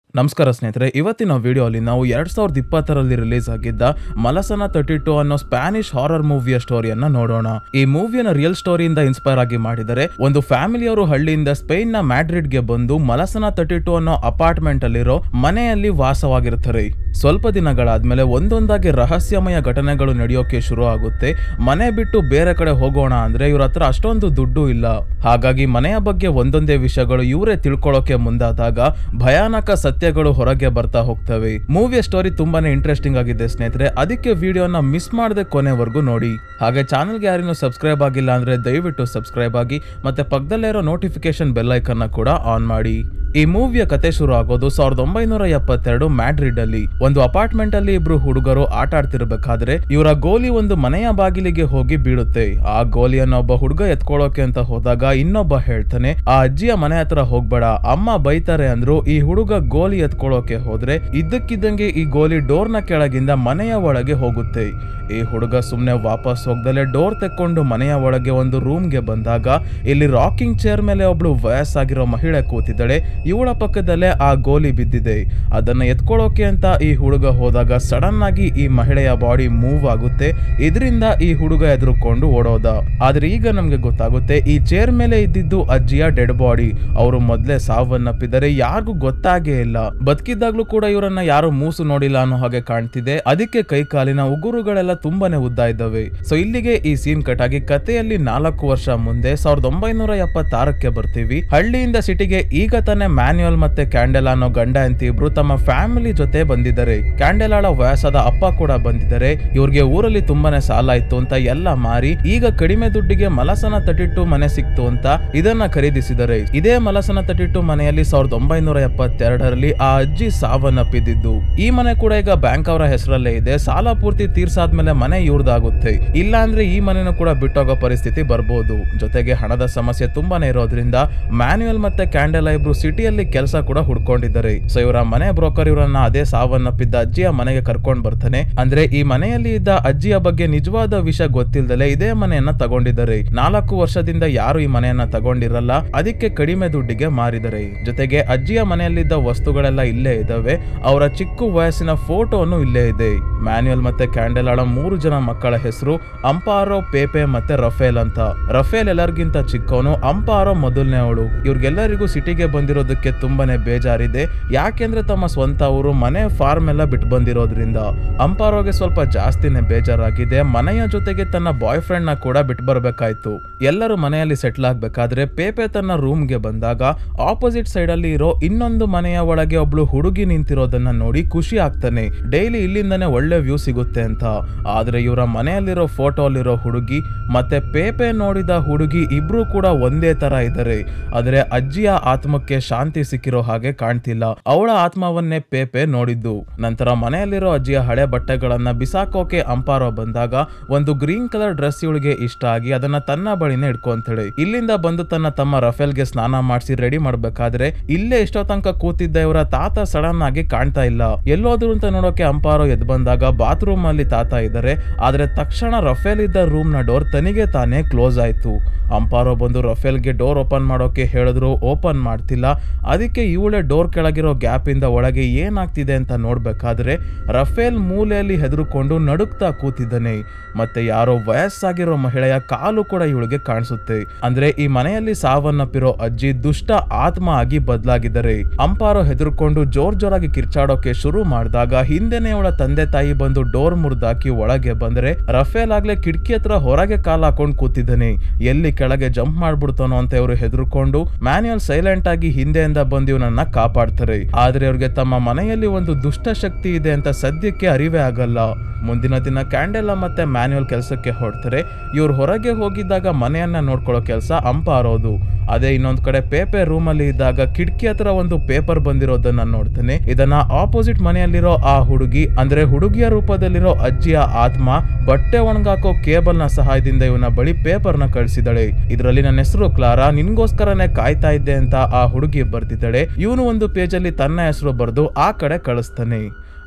ನಮಸ್ಕಾರ ಸ್ನೇಹಿತರೆ ಇವತ್ತಿನ ವಿಡಿಯೋಲಿ ನಾವು ಎರಡ್ ಸಾವಿರದ ಇಪ್ಪತ್ತರಲ್ಲಿ ರಿಲೀಸ್ ಆಗಿದ್ದ ಮಲಸನ ತರ್ಟಿ ಟು ಅನ್ನೋ ಸ್ಪ್ಯಾನಿಷ್ ಹಾರರ್ ಮೂವಿಯ ಸ್ಟೋರಿಯನ್ನ ನೋಡೋಣ ಈ ಮೂವಿಯನ್ನ ರಿಯಲ್ ಸ್ಟೋರಿಯಿಂದ ಇನ್ಸ್ಪೈರ್ ಆಗಿ ಮಾಡಿದರೆ ಒಂದು ಫ್ಯಾಮಿಲಿಯವರು ಹಳ್ಳಿಯಿಂದ ಸ್ಪೇನ್ ನ ಮ್ಯಾಡ್ರಿಡ್ಗೆ ಬಂದು ಮಲಸನ ತರ್ಟಿ ಟು ಅನ್ನೋ ಅಪಾರ್ಟ್ಮೆಂಟ್ ಅಲ್ಲಿರೋ ಮನೆಯಲ್ಲಿ ವಾಸವಾಗಿರ್ತಾರೆ ಸ್ವಲ್ಪ ದಿನಗಳಾದ್ಮೇಲೆ ಒಂದೊಂದಾಗಿ ರಹಸ್ಯಮಯ ಘಟನೆಗಳು ನಡೆಯೋಕೆ ಶುರು ಆಗುತ್ತೆ ಮನೆ ಬಿಟ್ಟು ಬೇರೆ ಕಡೆ ಹೋಗೋಣ ಅಂದ್ರೆ ಇವ್ರ ಹತ್ರ ಅಷ್ಟೊಂದು ದುಡ್ಡು ಇಲ್ಲ ಹಾಗಾಗಿ ಮನೆಯ ಬಗ್ಗೆ ಒಂದೊಂದೇ ವಿಷಯಗಳು ಇವರೇ ತಿಳ್ಕೊಳ್ಳೋಕೆ ಮುಂದಾದಾಗ ಭಯಾನಕ ಸತ್ಯಗಳು ಹೊರಗೆ ಬರ್ತಾ ಹೋಗ್ತವೆ ಮೂವಿಯ ಸ್ಟೋರಿ ತುಂಬಾನೇ ಇಂಟ್ರೆಸ್ಟಿಂಗ್ ಆಗಿದೆ ಸ್ನೇಹಿತರೆ ಅದಕ್ಕೆ ವಿಡಿಯೋನ ಮಿಸ್ ಮಾಡದೆ ಕೊನೆವರೆಗೂ ನೋಡಿ ಹಾಗೆ ಚಾನಲ್ಗೆ ಯಾರಿನೂ ಸಬ್ಸ್ಕ್ರೈಬ್ ಆಗಿಲ್ಲ ಅಂದ್ರೆ ದಯವಿಟ್ಟು ಸಬ್ಸ್ಕ್ರೈಬ್ ಆಗಿ ಮತ್ತೆ ಪಕ್ಕದಲ್ಲೇ ಇರೋ ನೋಟಿಫಿಕೇಶನ್ ಬೆಲ್ ಐಕನ್ನ ಕೂಡ ಆನ್ ಮಾಡಿ ಈ ಮೂವಿಯ ಕತೆ ಶುರು ಆಗೋದು ಸಾವಿರದ ಒಂಬೈನೂರ ಎಪ್ಪತ್ತೆರಡು ಮ್ಯಾಡ್ರಿಡ್ ಅಲ್ಲಿ ಒಂದು ಅಪಾರ್ಟ್ಮೆಂಟ್ ಅಲ್ಲಿ ಇಬ್ರು ಹುಡುಗರು ಆಟ ಆಡ್ತಿರ್ಬೇಕಾದ್ರೆ ಇವರ ಗೋಲಿ ಒಂದು ಮನೆಯ ಬಾಗಿಲಿಗೆ ಹೋಗಿ ಬೀಳುತ್ತೆ ಆ ಗೋಲಿಯನ್ನ ಒಬ್ಬ ಹುಡುಗ ಎತ್ಕೊಳ್ಳೋಕೆ ಅಂತ ಹೋದಾಗ ಇನ್ನೊಬ್ಬ ಹೇಳ್ತಾನೆ ಆ ಅಜ್ಜಿಯ ಮನೆ ಹತ್ರ ಹೋಗ್ಬೇಡ ಅಮ್ಮ ಬೈತಾರೆ ಅಂದ್ರು ಈ ಹುಡುಗ ಗೋಲಿ ಎತ್ಕೊಳ್ಳೋಕೆ ಹೋದ್ರೆ ಇದ್ದಕ್ಕಿದ್ದಂಗೆ ಈ ಗೋಲಿ ಡೋರ್ನ ಕೆಳಗಿಂದ ಮನೆಯ ಒಳಗೆ ಹೋಗುತ್ತೆ ಈ ಹುಡುಗ ಸುಮ್ನೆ ವಾಪಸ್ ಹೋಗ್ದಲೆ ಡೋರ್ ತೆಕ್ಕೊಂಡು ಮನೆಯ ಒಳಗೆ ಒಂದು ರೂಮ್ಗೆ ಬಂದಾಗ ಇಲ್ಲಿ ರಾಕಿಂಗ್ ಚೇರ್ ಮೇಲೆ ಒಬ್ಳು ವಯಸ್ಸಾಗಿರೋ ಮಹಿಳೆ ಕೂತಿದ್ದಾಳೆ ಇವಳ ಪಕ್ಕದಲ್ಲೇ ಆ ಗೋಲಿ ಬಿದ್ದಿದೆ ಅದನ್ನ ಎತ್ಕೊಳ್ಳೋಕೆ ಅಂತ ಈ ಹುಡುಗ ಹೋದಾಗ ಸಡನ್ ಆಗಿ ಈ ಮಹಿಳೆಯ ಬಾಡಿ ಮೂವ್ ಆಗುತ್ತೆ ಇದರಿಂದ ಈ ಹುಡುಗ ಎದುರುಕೊಂಡು ಓಡೋದ ಆದ್ರೆ ಈಗ ನಮ್ಗೆ ಗೊತ್ತಾಗುತ್ತೆ ಈ ಚೇರ್ ಮೇಲೆ ಇದ್ದಿದ್ದು ಅಜ್ಜಿಯ ಡೆಡ್ ಬಾಡಿ ಅವರು ಮೊದ್ಲೇ ಸಾವನ್ನಪ್ಪಿದರೆ ಯಾರಿಗೂ ಗೊತ್ತಾಗೇ ಇಲ್ಲ ಬದುಕಿದ್ದಾಗ್ಲೂ ಕೂಡ ಇವರನ್ನ ಯಾರು ಮೂಸು ನೋಡಿಲ್ಲ ಅನ್ನೋ ಹಾಗೆ ಕಾಣ್ತಿದೆ ಅದಕ್ಕೆ ಕೈ ಕಾಲಿನ ಉಗುರುಗಳೆಲ್ಲ ತುಂಬಾನೇ ಉದ್ದ ಇದ್ದವೆ ಸೊ ಇಲ್ಲಿಗೆ ಈ ಸೀನ್ ಕಟ್ ಆಗಿ ಕಥೆಯಲ್ಲಿ ನಾಲ್ಕು ವರ್ಷ ಮುಂದೆ ಸಾವಿರದ ಒಂಬೈನೂರ ಎಪ್ಪತ್ತಾರಕ್ಕೆ ಬರ್ತೀವಿ ಹಳ್ಳಿಯಿಂದ ಸಿಟಿಗೆ ಈಗ ತಾನೇ ಮ್ಯಾನ್ಯುಯಲ್ ಮತ್ತೆ ಕ್ಯಾಂಡೆಲ್ ಅನ್ನೋ ಗಂಡ ಅಂತ ಇಬ್ರು ತಮ್ಮ ಫ್ಯಾಮಿಲಿ ಜೊತೆ ಬಂದಿದ್ದಾರೆ ಕ್ಯಾಂಡೆಲಾಳ ವಯಸ್ಸಾದ ಅಪ್ಪ ಕೂಡ ಬಂದಿದ್ದಾರೆ ಇವ್ರಿಗೆ ಊರಲ್ಲಿ ತುಂಬಾನೇ ಸಾಲ ಇತ್ತು ಅಂತ ಎಲ್ಲ ಮಾರಿ ಈಗ ಕಡಿಮೆ ದುಡ್ಡಿಗೆ ಮಲಸನ ತರ್ಟಿ ಮನೆ ಸಿಕ್ತು ಅಂತ ಇದನ್ನ ಖರೀದಿಸಿದರೆ ಇದೇ ಮಲಸನ ತರ್ಟಿ ಮನೆಯಲ್ಲಿ ಸಾವಿರದ ಒಂಬೈನೂರ ಎಪ್ಪತ್ತೆರಡರಲ್ಲಿ ಆ ಅಜ್ಜಿ ಸಾವನ್ನಪ್ಪಿದ್ದು ಈ ಮನೆ ಕೂಡ ಈಗ ಬ್ಯಾಂಕ್ ಅವರ ಹೆಸರಲ್ಲೇ ಇದೆ ಸಾಲ ಪೂರ್ತಿ ತೀರ್ಸಾದ್ಮೇಲೆ ಮನೆ ಇವ್ರದಾಗುತ್ತೆ ಇಲ್ಲ ಅಂದ್ರೆ ಈ ಮನೆನೂ ಕೂಡ ಬಿಟ್ಟೋಗೋ ಪರಿಸ್ಥಿತಿ ಬರ್ಬೋದು ಜೊತೆಗೆ ಹಣದ ಸಮಸ್ಯೆ ತುಂಬಾನೇ ಇರೋದ್ರಿಂದ ಮ್ಯಾನ್ಯುಯಲ್ ಮತ್ತೆ ಕ್ಯಾಂಡೆಲ್ ಇಬ್ರು ಸಿಟಿಯಲ್ಲಿ ಕೆಲಸ ಕೂಡ ಹುಡ್ಕೊಂಡಿದ್ದಾರೆ ಸೊ ಇವರ ಮನೆ ಬ್ರೋಕರ್ ಇವರನ್ನ ಅದೇ ಸಾವನ್ನಪ್ಪಿದ್ದ ಅಜ್ಜಿಯ ಮನೆಗೆ ಕರ್ಕೊಂಡ್ ಬರ್ತಾನೆ ಅಂದ್ರೆ ಈ ಮನೆಯಲ್ಲಿ ಇದ್ದ ಅಜ್ಜಿಯ ಬಗ್ಗೆ ನಿಜವಾದ ವಿಷಯ ಗೊತ್ತಿಲ್ದಲೆ ಇದೇ ಮನೆಯನ್ನ ತಗೊಂಡಿದ್ದಾರೆ ನಾಲ್ಕು ವರ್ಷದಿಂದ ಯಾರು ಈ ಮನೆಯನ್ನ ತಗೊಂಡಿರಲ್ಲ ಅದಕ್ಕೆ ಕಡಿಮೆ ದುಡ್ಡಿಗೆ ಮಾರಿದರೆ ಜೊತೆಗೆ ಅಜ್ಜಿಯ ಮನೆಯಲ್ಲಿದ್ದ ವಸ್ತುಗಳೆಲ್ಲ ಇಲ್ಲೇ ಇದಾವೆ ಅವರ ಚಿಕ್ಕ ವಯಸ್ಸಿನ ಫೋಟೋನು ಇಲ್ಲೇ ಇದೆ ಮ್ಯಾನ್ಯುಯಲ್ ಮತ್ತೆ ಕ್ಯಾಂಡೆಲಾಳ ಮೂರು ಜನ ಮಕ್ಕಳ ಹೆಸರು ಅಂಪಾರೋ ಪೇಪೆ ಮತ್ತೆ ರಫೇಲ್ ಅಂತ ರಫೇಲ್ ಎಲ್ಲರಿಗಿಂತ ಚಿಕ್ಕವನು ಅಂಪಾರೋ ಮೊದಲನೇ ಅವಳು ಇವ್ರಿಗೆಲ್ಲರಿಗೂ ಸಿಟಿಗೆ ಬಂದಿರೋದಕ್ಕೆ ತುಂಬಾನೇ ಬೇಜಾರಿದೆ ಯಾಕೆಂದ್ರೆ ತಮ್ಮ ಸ್ವಂತ ಊರು ಮನೆ ಫಾರ್ಮ್ ಎಲ್ಲ ಬಿಟ್ಟು ಬಂದಿರೋದ್ರಿಂದ ಅಂಪಾರೋಗೆ ಸ್ವಲ್ಪ ಜಾಸ್ತಿನೇ ಬೇಜಾರಾಗಿದೆ ಮನೆಯ ಜೊತೆಗೆ ತನ್ನ ಬಾಯ್ ಫ್ರೆಂಡ್ ನ ಕೂಡ ಬಿಟ್ಟು ಬರ್ಬೇಕಾಯ್ತು ಎಲ್ಲರೂ ಮನೆಯಲ್ಲಿ ಸೆಟ್ಲ್ ಆಗ್ಬೇಕಾದ್ರೆ ಪೇಪೆ ತನ್ನ ರೂಮ್ಗೆ ಬಂದಾಗ ಆಪೋಸಿಟ್ ಸೈಡ್ ಅಲ್ಲಿ ಇರೋ ಇನ್ನೊಂದು ಮನೆಯ ಒಳಗೆ ಒಬ್ಳು ಹುಡುಗಿ ನಿಂತಿರೋದನ್ನ ನೋಡಿ ಖುಷಿ ಆಗ್ತಾನೆ ಡೈಲಿ ಇಲ್ಲಿಂದನೇ ಒಳ್ಳೆ ವ್ಯೂ ಸಿಗುತ್ತೆ ಅಂತ ಆದ್ರೆ ಇವರ ಮನೆಯಲ್ಲಿರೋ ಫೋಟೋ ಅಲ್ಲಿರೋ ಹುಡುಗಿ ಮತ್ತೆ ಪೇಪೆ ನೋಡಿದ ಹುಡುಗಿ ಇಬ್ರು ಕೂಡ ಒಂದೇ ತರ ಇದ್ದಾರೆ ಆದ್ರೆ ಅಜ್ಜಿಯ ಆತ್ಮಕ್ಕೆ ಶಾಂತಿ ಸಿಕ್ಕಿರೋ ಹಾಗೆ ಕಾಣ್ತಿಲ್ಲ ಅವಳ ಆತ್ಮವನ್ನೇ ಪೇಪೆ ನೋಡಿದ್ದು ನಂತರ ಮನೆಯಲ್ಲಿರೋ ಅಜ್ಜಿಯ ಹಳೆ ಬಟ್ಟೆಗಳನ್ನ ಬಿಸಾಕೋಕೆ ಅಂಪಾರೋ ಬಂದಾಗ ಒಂದು ಗ್ರೀನ್ ಕಲರ್ ಡ್ರೆಸ್ ಇವಳಿಗೆ ಇಷ್ಟ ಆಗಿ ಅದನ್ನ ತನ್ನ ಬಳಿನೇ ಇಟ್ಕೊಂತಾಳೆ ಇಲ್ಲಿಂದ ಬಂದು ತನ್ನ ತಮ್ಮ ರಫೇಲ್ಗೆ ಸ್ನಾನ ಮಾಡಿಸಿ ರೆಡಿ ಮಾಡ್ಬೇಕಾದ್ರೆ ಇಲ್ಲೇ ಎಷ್ಟೋ ತನಕ ಕೂತಿದ್ದ ಇವರ ತಾತ ಸಡನ್ ಆಗಿ ಕಾಣ್ತಾ ಇಲ್ಲ ಎಲ್ಲೋದ್ರು ಅಂತ ನೋಡೋಕೆ ಅಂಪಾರೋ ಎದ್ ಬಂದಾಗ ಬಾತ್ರೂಮ್ ಅಲ್ಲಿ ತಾತ ಇದ್ದಾರೆ ಆದ್ರೆ ತಕ್ಷಣ ರಫೇಲ್ ಇದ್ದ ರೂಮ್ ನ ಡೋರ್ ತನಿಗೆ ತಾನೇ ಕ್ಲೋಸ್ ಆಯ್ತು ಅಂಪಾರೋ ಬಂದು ರಫೇಲ್ಗೆ ಡೋರ್ ಓಪನ್ ಮಾಡೋಕೆ ಹೇಳಿದ್ರು ಓಪನ್ ಮಾಡ್ತಿಲ್ಲ ಅದಕ್ಕೆ ಇವಳೆ ಡೋರ್ ಕೆಳಗಿರೋ ಗ್ಯಾಪ್ ಇಂದ ಒಳಗೆ ಏನಾಗ್ತಿದೆ ಅಂತ ನೋಡ್ಬೇಕಾದ್ರೆ ರಫೇಲ್ ಮೂಲೆಯಲ್ಲಿ ಹೆದರ್ಕೊಂಡು ನಡುಕ್ತಾ ಕೂತಿದ್ದಾನೆ ಮತ್ತೆ ಯಾರೋ ವಯಸ್ಸಾಗಿರೋ ಮಹಿಳೆಯ ಕಾಲು ಕೂಡ ಇವಳಿಗೆ ಕಾಣಿಸುತ್ತೆ ಅಂದ್ರೆ ಈ ಮನೆಯಲ್ಲಿ ಸಾವನ್ನಪ್ಪಿರೋ ಅಜ್ಜಿ ದುಷ್ಟ ಆತ್ಮ ಆಗಿ ಬದಲಾಗಿದ್ದಾರೆ ಅಂಪಾರೋ ಹೆದರ್ಕೊಂಡು ಜೋರ್ ಜೋರಾಗಿ ಕಿರ್ಚಾಡೋಕೆ ಶುರು ಮಾಡಿದಾಗ ಹಿಂದೆನೆ ಅವಳ ತಂದೆ ತಾಯಿ ಬಂದು ಡೋರ್ ಮುರಿದಾಕಿ ಒಳಗೆ ಬಂದ್ರೆ ರಫೇಲ್ ಆಗ್ಲೇ ಕಿಟಕಿ ಹತ್ರ ಹೊರಗೆ ಕಾಲ್ ಹಾಕೊಂಡ್ ಕೂತಿದ್ದಾನೆ ಎಲ್ಲಿ ಕೆಳಗೆ ಜಂಪ್ ಮಾಡ್ಬಿಡ್ತಾನೋ ಅಂತ ಇವರು ಹೆದರ್ಕೊಂಡು ಮ್ಯಾನ್ಯುಯಲ್ ಸೈಲೆಂಟ್ ಆಗಿ ಹಿಂದೆಯಿಂದ ಬಂದು ಇವನನ್ನ ಕಾಪಾಡ್ತಾರೆ ಆದ್ರೆ ಅವ್ರಿಗೆ ತಮ್ಮ ಮನೆಯಲ್ಲಿ ಒಂದು ದುಷ್ಟ ಶಕ್ತಿ ಇದೆ ಅಂತ ಸದ್ಯಕ್ಕೆ ಅರಿವೇ ಆಗಲ್ಲ ಮುಂದಿನ ದಿನ ಕ್ಯಾಂಡೆಲ್ಲ ಮತ್ತೆ ಮ್ಯಾನ್ಯುಯಲ್ ಕೆಲಸಕ್ಕೆ ಹೊರಡ್ತಾರೆ ಇವ್ರು ಹೊರಗೆ ಹೋಗಿದ್ದಾಗ ಮನೆಯನ್ನ ನೋಡ್ಕೊಳ್ಳೋ ಕೆಲಸ ಅಂಪಾರೋದು ಅದೇ ಇನ್ನೊಂದ್ ಕಡೆ ಪೇಪರ್ ರೂಮ್ ಅಲ್ಲಿ ಇದ್ದಾಗ ಕಿಟಕಿ ಹತ್ರ ಒಂದು ಪೇಪರ್ ಬಂದಿರೋದನ್ನ ನೋಡ್ತಾನೆ ಇದನ್ನ ಆಪೋಸಿಟ್ ಮನೆಯಲ್ಲಿರೋ ಆ ಹುಡುಗಿ ಅಂದ್ರೆ ಹುಡುಗಿಯ ರೂಪದಲ್ಲಿರೋ ಅಜ್ಜಿಯ ಆತ್ಮ ಬಟ್ಟೆ ಒಣಗಾಕೋ ಕೇಬಲ್ ನ ಸಹಾಯದಿಂದ ಇವನ ಬಳಿ ಪೇಪರ್ ನ ಕಳಿಸಿದಳೆ ಇದರಲ್ಲಿ ನನ್ನ ಹೆಸರು ಕ್ಲಾರಾ ನಿನ್ಗೋಸ್ಕರನೇ ಕಾಯ್ತಾ ಇದ್ದೆ ಅಂತ ಆ ಹುಡುಗಿ ಬರ್ತಿದ್ದಾಳೆ ಇವನು ಒಂದು ಪೇಜ್ ಅಲ್ಲಿ ತನ್ನ ಹೆಸರು ಬರೆದು ಆ ಕಡೆ ಕಳಿಸ್ತಾನೆ